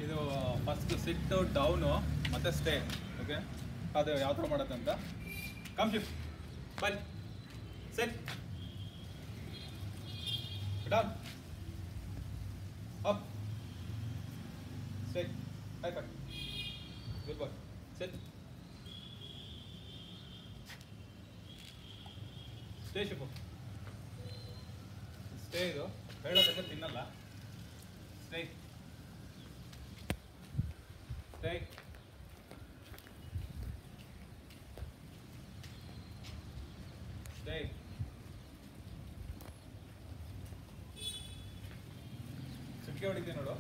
ಇದು ಫಸ್ಟ್ ಸಿಟ್ಟು ಡೌನು ಮತ್ತೆ ಸ್ಟೇ ಓಕೆ ಅದು ಯಾವ ಥರ ಮಾಡುತ್ತೆ ಅಂತ ಕಮ್ ಶಿಫ್ಟ್ ಬನ್ನಿ set down up stay hi fi good boy set stay shift stay ಇದು ಹೇಳೋದಕ್ಕೆ ತಿನ್ನಲ್ಲ ಸ್ಟೇ ಸ್ಟೇ ಸ್ಟೇ ಸುಟ್ಕೆ ಹೊಡಿತೀನಿ ನೋಡು